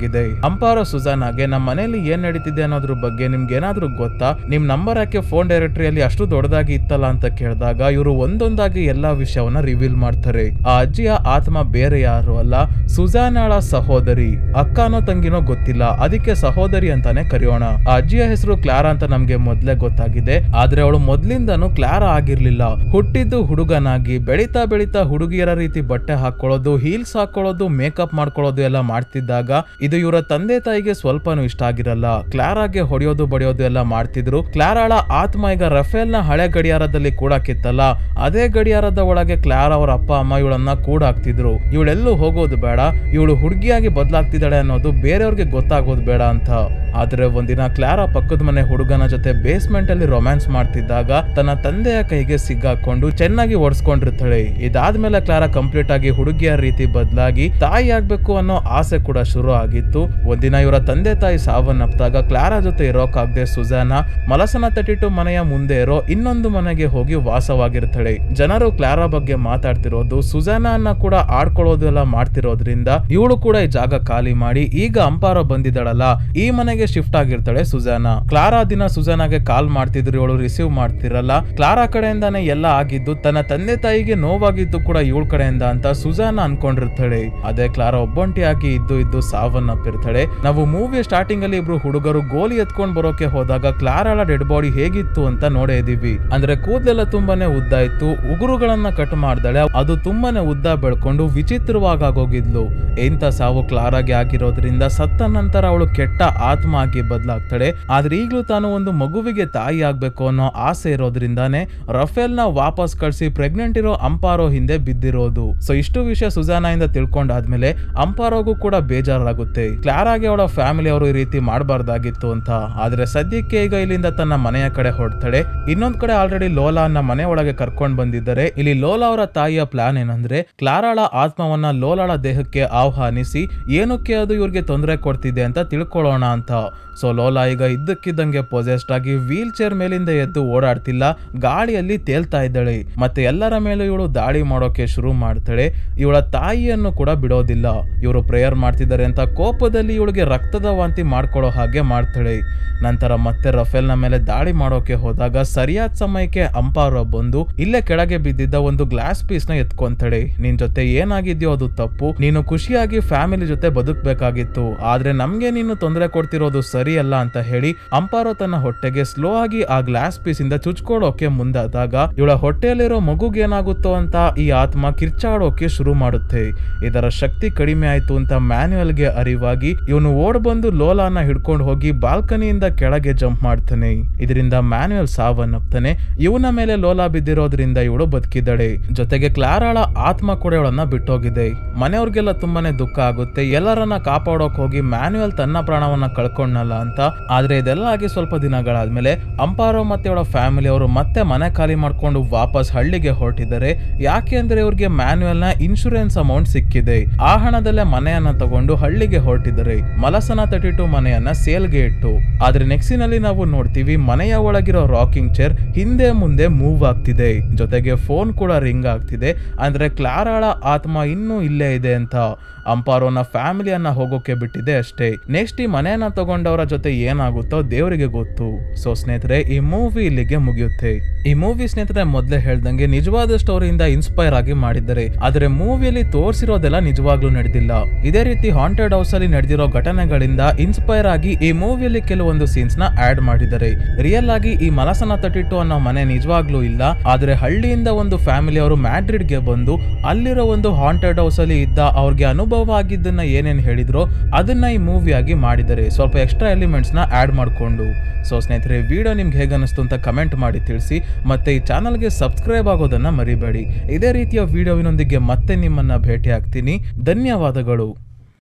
ಆಗಿದೆ ಅಂಪಾರೋ ಸುಜಾನಾಗೆ ನಮ್ಮ ಮನೇಲಿ ಏನ್ ನಡೀತಿದೆ ಅನ್ನೋದ್ರ ಬಗ್ಗೆ ನಿಮ್ಗೆ ಏನಾದ್ರೂ ಗೊತ್ತಾ ನಿಮ್ ನಂಬರ್ ಯಾಕೆ ಫೋನ್ ಡೈರೆಕ್ಟರಿಯಲ್ಲಿ ಅಷ್ಟು ದೊಡ್ಡದಾಗಿ ಇತ್ತಲ್ಲ ಅಂತ ಕೇಳಿದಾಗ ಇವರು ಒಂದೊಂದಾಗಿ ಎಲ್ಲಾ ವಿಷಯವನ್ನ ರಿವೀಲ್ ಮಾಡ್ತಾರೆ ಆ ಅಜ್ಜಿಯ ಆತ್ಮ ಬೇರೆ ಯಾರು ಅಲ್ಲ ಸುಜಾನಾಳ ಸಹೋದರಿ ಅಕ್ಕನೋ ತಂಗಿನೋ ಗೊತ್ತಿಲ್ಲ ಅದಕ್ಕೆ ಸಹೋದರಿ ಅಂತಾನೆ ಕರೆಯೋಣ ಆ ಅಜ್ಜಿಯ ಹೆಸರು ಕ್ಲಾರಾ ಅಂತ ನಮ್ಗೆ ಮೊದ್ಲೇ ಗೊತ್ತಾಗಿದೆ ಆದ್ರೆ ಅವಳು ಮೊದ್ಲಿಂದನೂ ಕ್ಲಾರಾ ಆಗಿರ್ಲಿಲ್ಲ ಹುಟ್ಟಿದ್ದು ಹುಡುಗನಾಗಿ ಬೆಳೀತಾ ಬೆಳೀತಾ ಹುಡುಗಿಯರ ರೀತಿ ಬಟ್ಟೆ ಹಾಕೊಳ್ಳೋದು ಹೀಲ್ಸ್ ಹಾಕೊಳ್ಳೋದು ಮೇಕಪ್ ಮಾಡ್ಕೊಳ್ಳೋದು ಎಲ್ಲ ಮಾಡ್ತಿದ್ದಾಗ ಇದು ಇವರ ತಂದೆ ತಾಯಿಗೆ ಸ್ವಲ್ಪನೂ ಇಷ್ಟ ಆಗಿರಲ್ಲ ಕ್ಲಾರಾಗೆ ಹೊಡೆಯೋದು ಬಡಿಯೋದು ಎಲ್ಲ ಮಾಡ್ತಿದ್ರು ಕ್ಲಾರಾಳ ಆತ್ಮ ಈಗ ರಫೇಲ್ ನ ಹಳೆ ಗಡಿಯಾರದಲ್ಲಿ ಕೂಡಾಕಿತ್ತಲ್ಲ ಅದೇ ಗಡಿಯಾರದ ಒಳಗೆ ಕ್ಲಾರಾ ಅವರ ಅಪ್ಪ ಅಮ್ಮ ಇವಳನ್ನ ಕೂಡಾಕ್ತಿದ್ರು ಇವಳೆಲ್ಲೂ ಹೋಗೋದು ಬೇಡ ಇವಳು ಹುಡುಗಿಯಾಗಿ ಬದಲಾಗ್ತಿದ್ದಾಳೆ ಅನ್ನೋದು ಬೇರೆಯವ್ರಿಗೆ ಗೊತ್ತಾಗೋದು ಬೇಡ ಅಂತ ಆದ್ರೆ ಒಂದಿನ ಕ್ಲಾರಾ ಪಕ್ಕದ ಮನೆ ಹುಡುಗನ ಜೊತೆ ಬೇಸ್ಮೆಂಟ್ ಅಲ್ಲಿ ರೊಮ್ಯಾನ್ಸ್ ಮಾಡ್ತಿದ್ದಾಗ ತನ್ನ ತಂದೆಯ ಕೈಗೆ ಸಿಕ್ಕಾಕೊಂಡು ಚೆನ್ನಾಗಿ ಒಡ್ಸ್ಕೊಂಡಿರ್ತಾಳೆ ಇದಾದ್ಮೇಲೆ ಕ್ಲಾರಾ ಕಂಪ್ಲೀಟ್ ಆಗಿ ಹುಡುಗಿಯ ರೀತಿ ಬದಲಾಗಿ ತಾಯಿ ಆಗ್ಬೇಕು ಅನ್ನೋ ಆಸೆ ಕೂಡ ಶುರು ಆಗಿತ್ತು ಒಂದಿನ ಇವರ ತಂದೆ ತಾಯಿ ಸಾವನ್ನಪ್ಪಿದಾಗ ಕ್ಲಾರಾ ಜೊತೆ ಇರೋಕಾಗ್ದೆ ಸುಜಾನ ಮಲಸನ ತಟ್ಟಿಟ್ಟು ಮನೆಯ ಮುಂದೆ ಇರೋ ಇನ್ನೊಂದು ಮನೆಗೆ ಹೋಗಿ ವಾಸವಾಗಿರ್ತಾಳೆ ಜನರು ಕ್ಲಾರಾ ಬಗ್ಗೆ ಮಾತಾಡ್ತಿರೋದು ಸುಜಾನ ಕೂಡ ಆಡ್ಕೊಳ್ಳೋದು ಎಲ್ಲ ಮಾಡ್ತಿರೋದ್ರಿಂದ ಇವಳು ಕೂಡ ಈ ಜಾಗ ಖಾಲಿ ಮಾಡಿ ಈಗ ಅಂಪಾರ ಬಂದಿದ್ದಾಳಲ್ಲ ಈ ಮನೆಗೆ ಶಿಫ್ಟ್ ಆಗಿರ್ತಾಳೆ ಸುಜಾನ ಕ್ಲಾರಾ ದಿನ ಸುಜಾನಾಗೆ ಕಾಲ್ ಮಾಡ್ತಿದ್ರು ಇವಳು ರಿಸೀವ್ ಮಾಡ್ತಿರಲ್ಲ ಕ್ಲಾರಾ ಕಡೆಯಿಂದಾನೇ ಎಲ್ಲ ಆಗಿದ್ದು ತನ್ನ ತಂದೆ ತಾಯಿಗೆ ನೋವಾಗಿದ್ದು ಕೂಡ ಇವಳ ಕಡೆಯಿಂದ ಅಂತ ಸುಜಾನ ಅನ್ಕೊಂಡಿರ್ತಾಳೆ ಅದೇ ಕ್ಲಾರಾ ಒಬ್ಬೊಂಟಿಯಾಗಿ ಇದ್ದು ಇದ್ದು ಸಾವನ್ನಪ್ಪಿರ್ತಾಳೆ ನಾವು ಮೂವಿ ಸ್ಟಾರ್ಟಿಂಗ್ ಅಲ್ಲಿ ಇಬ್ರು ಹುಡುಗರು ಗೋಲಿ ಎತ್ಕೊಂಡ್ ಬರೋಕೆ ಹೋದಾಗ ಕ್ಲಾರಾಳ ಡೆಡ್ ಬಾಡಿ ಹೇಗಿತ್ತು ಅಂತ ನೋಡೇ ಇದೀವಿ ಅಂದ್ರೆ ಕೂದಲೆಲ್ಲ ತುಂಬಾನೇ ಉದ್ದ ಇತ್ತು ಉಗುರುಗಳನ್ನ ಕಟ್ ಮಾಡ್ದಾಳೆ ಅದು ತುಂಬಾನೇ ಉದ್ದ ಬೆಳ್ಕೊಂಡು ವಿಚಿತ್ರವಾಗಿ ಆಗೋಗಿದ್ಲು ಎಂತ ಸಾವು ಕ್ಲಾರಾಗೆ ಆಗಿರೋದ್ರಿಂದ ಸತ್ತ ನಂತರ ಅವಳು ಕೆಟ್ಟ ಆತ್ಮ ಆಗಿ ಬದಲಾಗ್ತಾಳೆ ಆದ್ರೆ ಈಗ್ಲೂ ತಾನು ಒಂದು ಮಗುವಿಗೆ ತಾಯಿ ಆಗ್ಬೇಕು ಅನ್ನೋ ಆಸೆ ಇರೋದ್ರಿಂದಾನೇ ರಫೇಲ್ ನ ವಾಪಸ್ ಕಳ್ಸಿ ಪ್ರೆಗ್ನೆಂಟ್ ಇರೋ ಅಂಪಾರೋ ಹಿಂದೆ ಬಿದ್ದಿರೋದು ಸೊ ಇಷ್ಟು ವಿಷಯ ಸುಜಾನ ಇಂದ ತಿಳ್ಕೊಂಡಾದ್ಮೇಲೆ ಅಂಪಾರೋಗೂ ಕೂಡ ಬೇಜಾರಾಗುತ್ತೆ ಕ್ಲಾರಾಗೆ ಅವಳ ಫ್ಯಾಮಿಲಿ ಅವರು ಈ ರೀತಿ ಮಾಡಬಾರ್ದಾಗಿತ್ತು ಅಂತ ಆದ್ರೆ ಸದ್ಯಕ್ಕೆ ಈಗ ಇಲ್ಲಿಂದ ತನ್ನ ಮನೆಯ ಕಡೆ ಹೊರಡ್ತಾಳೆ ಇನ್ನೊಂದ್ ಕಡೆ ಆಲ್ರೆಡಿ ಲೋಲಾ ಅನ್ನ ಮನೆ ಒಳಗೆ ಕರ್ಕೊಂಡ್ ಬಂದಿದ್ದಾರೆ ಇಲ್ಲಿ ಲೋಲಾ ಅವರ ತಾಯಿಯ ಪ್ಲಾನ್ ಏನಂದ್ರೆ ಕ್ಲಾರಾಳ ಆತ್ಮವನ್ನ ಲೋಲಾಳ ದೇಹಕ್ಕೆ ಆಹ್ವಾನಿಸಿ ಏನಕ್ಕೆ ಅದು ಇವ್ರಿಗೆ ತೊಂದರೆ ಕೊಡ್ತಿದೆ ಅಂತ ತಿಳ್ಕೊಳ್ಳೋಣ ಅಂತ ಸೊ ಲೋಲಾ ಈಗ ಇದ್ದಕ್ಕಿದ್ದಂಗೆ ಪೊಸೆಸ್ಡ್ ಆಗಿ ವೀಲ್ ಚೇರ್ ಮೇಲಿಂದ ಎದ್ದು ಓಡಾಡ್ತಿಲ್ಲ ಗಾಳಿಯಲ್ಲಿ ತೇಲ್ತಾ ಇದ್ದಾಳೆ ಮತ್ತೆ ಎಲ್ಲರ ಮೇಲೂ ಇವಳು ದಾಳಿ ಮಾಡೋಕೆ ಶುರು ಮಾಡ್ತಾಳೆ ಇವಳ ತಾಯಿಯನ್ನು ಕೂಡ ಬಿಡೋದಿಲ್ಲ ಇವರು ಪ್ರೇಯರ್ ಮಾಡ್ತಿದ್ದಾರೆ ಅಂತ ಕೋಪದಲ್ಲಿ ಇವಳಿಗೆ ರಕ್ತದ ವಾಂತಿ ಮಾಡ್ಕೊಳ್ಳೋ ಹಾಗೆ ಮಾಡ್ತಾಳೆ ನಂತರ ಮತ್ತೆ ರಫೇಲ್ನ ಮೇಲೆ ದಾಳಿ ಮಾಡೋಕೆ ಹೋದಾಗ ಸರಿಯಾದ ಸಮಯಕ್ಕೆ ಅಂಪಾರ ಬಂದು ಇಲ್ಲೇ ಕೆಳಗೆ ಬಿದ್ದಿದ್ದ ಒಂದು ಗ್ಲಾಸ್ ಪೀಸ್ ನ ಎತ್ಕೊಂತಾಳೆ ನಿನ್ ಜೊತೆ ಏನಾಗಿದ್ಯೋ ಅದು ತಪ್ಪು ನೀನು ಖುಷಿಯಾಗಿ ಫ್ಯಾಮಿಲಿ ಜೊತೆ ಬದುಕಬೇಕಾಗಿತ್ತು ಆದ್ರೆ ನಮ್ಗೆ ನೀನು ತೊಂದರೆ ಕೊಡ್ತಿರೋದು ಸರಿಯಲ್ಲ ಅಂತ ಹೇಳಿ ಅಂಪಾರೋ ತನ್ನ ಹೊಟ್ಟೆಗೆ ಸ್ಲೋ ಆಗಿ ಆ ಗ್ಲಾಸ್ ಪೀಸ್ ಇಂದ ಚುಚ್ಕೊಳ್ಳೋಕೆ ಮುಂದಾದಾಗ ಇವಳ ಹೊಟ್ಟೆಯಲ್ಲಿರೋ ಮಗುಗೆ ಏನಾಗುತ್ತೋ ಅಂತ ಈ ಆತ್ಮ ಕಿರ್ಚಾಡೋಕೆ ಶುರು ಮಾಡುತ್ತೆ ಇದರ ಶಕ್ತಿ ಕಡಿಮೆ ಆಯ್ತು ಅಂತ ಮ್ಯಾನ್ಯುಯಲ್ ಗೆ ಅರಿವಾಗಿ ಇವನು ಓಡ್ ಬಂದು ಲೋಲಾನ ಹಿಡ್ಕೊಂಡು ಹೋಗಿ ಬಾಲ್ಕನಿಯಿಂದ ಕೆಳಗೆ ಜಂಪ್ ಮಾಡ್ತಾನೆ ಇದರಿಂದ ಮ್ಯಾನ್ಯುಯಲ್ ಸಾವನ್ನಪ್ತಾನೆ ಇವನ ಮೇಲೆ ಲೋಲಾ ಬಿದ್ದಿರೋದ್ರಿಂದ ಇವಳು ಬದುಕಿದ್ದಾಳೆ ಜೊತೆಗೆ ಕ್ಲಾರಾಳ ಆತ್ಮ ಕೂಡ ಇವಳನ್ನ ಬಿಟ್ಟೋಗಿದೆ ಮನೆಯವ್ರಿಗೆಲ್ಲ ತುಂಬಾನೇ ದುಃಖ ಆಗುತ್ತೆ ಎಲ್ಲರನ್ನ ಕಾಪಾಡೋಕ್ ಹೋಗಿ ಮ್ಯಾನ್ಯುಯಲ್ ತನ್ನ ಪ್ರಾಣವನ್ನ ಕಳ್ಕೊಂಡಲ್ಲ ಅಂತ ಆದ್ರೆ ಇದೆಲ್ಲ ಆಗಿ ಸ್ವಲ್ಪ ದಿನಗಳಾದ್ಮೇಲೆ ಅಂಪಾರೋ ಮತ್ತೆ ಅವಳ ಫ್ಯಾಮಿಲಿ ಅವರು ಮತ್ತೆ ಮನೆ ಖಾಲಿ ಮಾಡ್ಕೊಂಡು ವಾಪಸ್ ಹಳ್ಳಿಗೆ ಹೊರಟಿದ್ದಾರೆ ಯಾಕೆ ಅಂದ್ರೆ ಇವ್ರಿಗೆ ಮ್ಯಾನ್ಯುಯಲ್ ನ ಇನ್ಶೂರೆನ್ಸ್ ಅಮೌಂಟ್ ಸಿಕ್ಕಿದೆ ಆ ಹಣದಲ್ಲೇ ಮನೆಯನ್ನ ತಗೊಂಡು ಹಳ್ಳಿಗೆ ಹೊರಟಿದ್ದಾರೆ ಮಲಸನ ತಟಿಟು ಮನೆಯನ್ನ ಸೇಲ್ಗೆ ಇಟ್ಟು ಆದ್ರೆ ನೆಕ್ಸ್ಟಿನಲ್ಲಿ ನಾವು ನೋಡ್ತೀವಿ ಮನೆಯ ಒಳಗಿರೋ ರಾಕಿಂಗ್ ಚೇರ್ ಹಿಂದೆ ಮುಂದೆ ಮೂವ್ ಆಗ್ತಿದೆ ಜೊತೆಗೆ ಫೋನ್ ಕೂಡ ರಿಂಗ್ ಆಗ್ತಿದೆ ಅಂದ್ರೆ ಕ್ಲಾರಾಳ ಆತ್ಮ ಇನ್ನೂ ಇಲ್ಲೇ ಇದೆ ಅಂತ ಅಂಪಾರೋನ ಫ್ಯಾಮಿಲಿಯನ್ನ ಹೋಗೋಕೆ ಬಿಟ್ಟಿದೆ ಅಷ್ಟೇ ನೆಕ್ಸ್ಟ್ ಈ ಮನೆಯನ್ನ ತಗೊಂಡವರ ಜೊತೆ ಏನಾಗುತ್ತೋ ದೇವರಿಗೆ ಗೊತ್ತು ಸೊ ಸ್ನೇಹಿತರೆ ಈ ಮೂವಿ ಇಲ್ಲಿಗೆ ಮುಗಿಯುತ್ತೆ ಈ ಮೂವಿ ಸ್ನೇಹಿತರೆ ಮೊದಲೇ ಹೇಳ್ದಂಗೆ ನಿಜವಾದ ಸ್ಟೋರಿಯಿಂದ ಇನ್ಸ್ಪೈರ್ ಆಗಿ ಮಾಡಿದ್ದಾರೆ ಆದ್ರೆ ಮೂವಿಯಲ್ಲಿ ತೋರಿಸಿರೋದೆಲ್ಲ ನಿಜವಾಗ್ಲೂ ನಡೆದಿಲ್ಲ ಇದೇ ರೀತಿ ಹಾಂಟೆಡ್ ಹೌಸ್ ಅಲ್ಲಿ ನಡೆದಿರೋ ಘಟನೆಗಳಿಂದ ಇನ್ಸ್ಪೈರ್ ಆಗಿ ಈ ಮೂವಿಯಲ್ಲಿ ಕೆಲವೊಂದು ಸೀನ್ಸ್ ನ ಆಡ್ ಮಾಡಿದ್ದಾರೆ ರಿಯಲ್ ಆಗಿ ಈ ಮಲಸನ ತಟ್ಟಿಟ್ಟು ಅನ್ನೋ ಮನೆ ನಿಜವಾಗ್ಲೂ ಇಲ್ಲ ಆದ್ರೆ ಹಳ್ಳಿಯಿಂದ ಒಂದು ಫ್ಯಾಮಿಲಿ ಅವರು ಮ್ಯಾಡ್ರಿಡ್ ಗೆ ಬಂದು ಅಲ್ಲಿರೋ ಒಂದು ಹಾಂಟೆಡ್ ಹೌಸ್ ಅಲ್ಲಿ ಇದ್ದ ಅವ್ರಿಗೆ ಅನುಭವ ಆಗಿದ್ದನ್ನ ಏನೇನ್ ಹೇಳಿದ್ರೋ ಅದನ್ನ ಈ ಮೂವಿ ಆಗಿ ಮಾಡಿದ್ದಾರೆ ಸ್ವಲ್ಪ ಎಕ್ಸ್ಟ್ರಾ ಎಲಿಮೆಂಟ್ಸ್ ನ ಆಡ್ ಮಾಡ್ಕೊಂಡು ಸೊ ಸ್ನೇಹಿತರೆ ವಿಡಿಯೋ ನಿಮ್ಗೆ ಹೇಗೆ ಅನಿಸ್ತು ಅಂತ ಕಮೆಂಟ್ ಮಾಡಿ ತಿಳಿಸಿ ಮತ್ತೆ ಈ ಚಾನಲ್ಗೆ ಸಬ್ಸ್ಕ್ರೈಬ್ ಆಗೋದನ್ನ ಮರಿಬೇಡಿ ಇದೇ ರೀತಿಯ ವಿಡಿಯೋವಿನೊಂದಿಗೆ ಮತ್ತೆ ನಿಮ್ಮನ್ನ ಭೇಟಿ ಆಗ್ತೀನಿ ಧನ್ಯವಾದಗಳು